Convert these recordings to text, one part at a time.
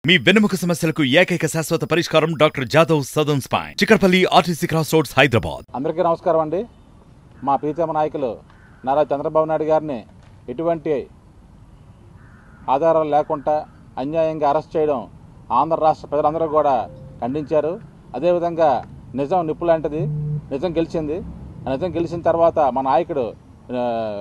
మీ వెన్నెముక సమస్యలకు ఏకైక శాశ్వత పరిష్కారం doctor Jadhav Sadan spine Chikkadpally RTC cross roads Hyderabad అందరికీ నమస్కారం అండి మా ప్రీతమ నాయకులు నారా చంద్రబాబు నాయుడు గారిని ఎటువంటి ఆధారాలు లేకుండా అన్యాయంగా అరెస్ట్ చేయడం ఆంధ్ర రాష్ట్ర ప్రజలందరూ కూడా ఖండించారు అదేవిధంగా నిజం నిప్పు లాంటిది నిజం గెలిచింది ఆ నిజం గెలిచిన తర్వాత మా నాయకుడు ఆ,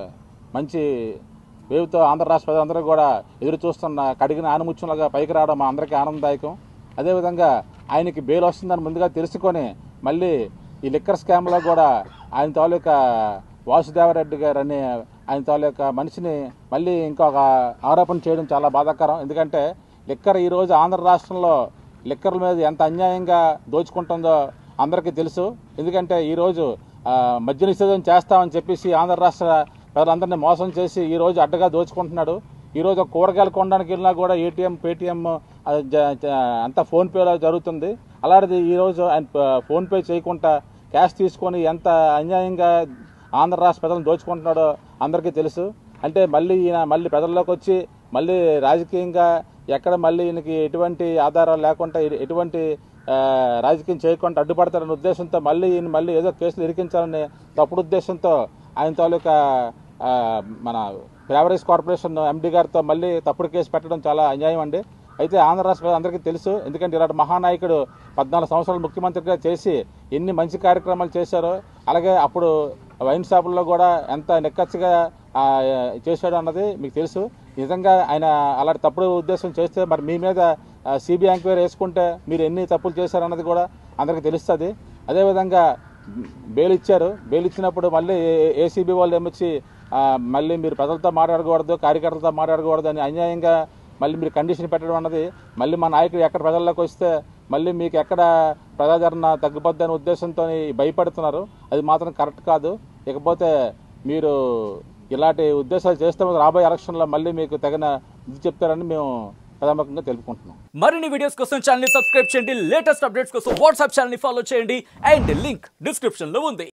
మంచి వేవుతో ఆంధ్ర రాష్ట్ర ప్రజలందరూ కూడా ఎదురు చూస్తున్న కడిగిన ఆనుముత్యంలాగా పైకి రావడం మా అందరికీ ఆనందదాయకం అదేవిధంగా ఆయనకి బెయిల్ వస్తుందని ముందుగా తెలుసుకొని మళ్ళీ ఈ లిక్కర్ స్కామ్లో కూడా ఆయన తాలూకా వాసుదేవరెడ్డి గారు అనే ఆయన తాలూకా మనిషిని మళ్ళీ ఇంకొక ఆరోపణ చేయడం చాలా బాధాకరం ఎందుకంటే లిక్కర్ ఈరోజు ఆంధ్ర రాష్ట్రంలో లిక్కర్ల మీద ఎంత అన్యాయంగా దోచుకుంటుందో అందరికీ తెలుసు ఎందుకంటే ఈరోజు ఆ, మద్య నిషేధం చేస్తామని చెప్పేసి ఆంధ్ర రాష్ట్ర ప్రజలందరినీ మోసం చేసి ఈరోజు అడ్డగా దోచుకుంటున్నాడు ఈరోజు ఒక కూరగాయలు కొనడానికి వెళ్ళినా కూడా ఏటీఎం పేటీఎం అది జ- జ- అంతా ఫోన్పేలో జరుగుతుంది అలాంటిది ఈరోజు ఆయన ప- ఫోన్పే చేయకుండా క్యాష్ తీసుకొని ఎంత అన్యాయంగా ఆంధ్ర రాష్ట్ర ప్రజలను దోచుకుంటున్నాడో అందరికీ తెలుసు అంటే మళ్ళీ ఈయన మళ్ళీ ప్రజల్లోకి వచ్చి మళ్ళీ రాజకీయంగా ఎక్కడ మళ్ళీ ఈయనకి ఎటువంటి ఆధారాలు లేకుండా ఎ- ఎటువంటి ఆ, రాజకీయం చేయకుండా అడ్డుపడతారనే ఉద్దేశంతో మళ్ళీ ఈయన మళ్ళీ ఏదో కేసులు ఇరికించాలనే తప్పుడు ఉద్దేశంతో ఆయన తాలూకా ఆ, మన బ్రావరీస్ కార్పొరేషన్ ఎండి గారితో మళ్ళీ తప్పుడు కేసు పెట్టడం చాలా అన్యాయం అండి అయితే ఆంధ్ర రాష్ట్ర ప్రజలు అందరికీ తెలుసు ఎందుకంటే ఇలాంటి మహానాయకుడు పద్నాలుగు సంవత్సరాలు ముఖ్యమంత్రిగా చేసి ఎన్ని మంచి కార్యక్రమాలు చేశారో అలాగే అప్పుడు వైన్ షాపుల్లో కూడా ఎంత నిక్కచ్చిగా ఆ, చేశాడు అన్నది మీకు తెలుసు నిజంగా ఆయన అలాంటి తప్పుడు ఉద్దేశం చేస్తే మరి మీ మీద సిబిఐ ఎంక్వైరీ వేసుకుంటే మీరు ఎన్ని తప్పులు చేశారన్నది కూడా అందరికీ తెలుస్తుంది అదేవిధంగా బెయిల్ ఇచ్చారు బెయిల్ ఇచ్చినప్పుడు మళ్ళీ ఏసీబీ వాళ్ళు ఏమొచ్చి ఆ, మళ్ళీ మీరు ప్రజలతో మాట్లాడకూడదు కార్యకర్తలతో మాట్లాడకూడదు అని అన్యాయంగా మళ్ళీ మీరు కండిషన్ పెట్టడం అన్నది మళ్ళీ మా నాయకుడు ఎక్కడ ప్రజల్లోకి వస్తే మళ్ళీ మీకు ఎక్కడ ప్రజాదరణ తగ్గిపోద్ది అనే ఉద్దేశంతో భయపడుతున్నారు అది మాత్రం కరెక్ట్ కాదు ఇకపోతే మీరు ఇలాంటి ఉద్దేశాలు చేస్తే రాబోయే ఎలక్షన్లో మళ్ళీ మీకు తగిన ఇది చెప్తారని మేము ప్రధానంగా తెలుపుకుంటున్నాం మరిన్ని వీడియోస్ కోసం ఛానల్ ని సబ్స్క్రైబ్ చేయండి లేటెస్ట్ అప్డేట్స్ కోసం వాట్సాప్ ఛానల్ ని ఫాలో చేయండి అండ్ లింక్ డిస్క్రిప్షన్ లో ఉంది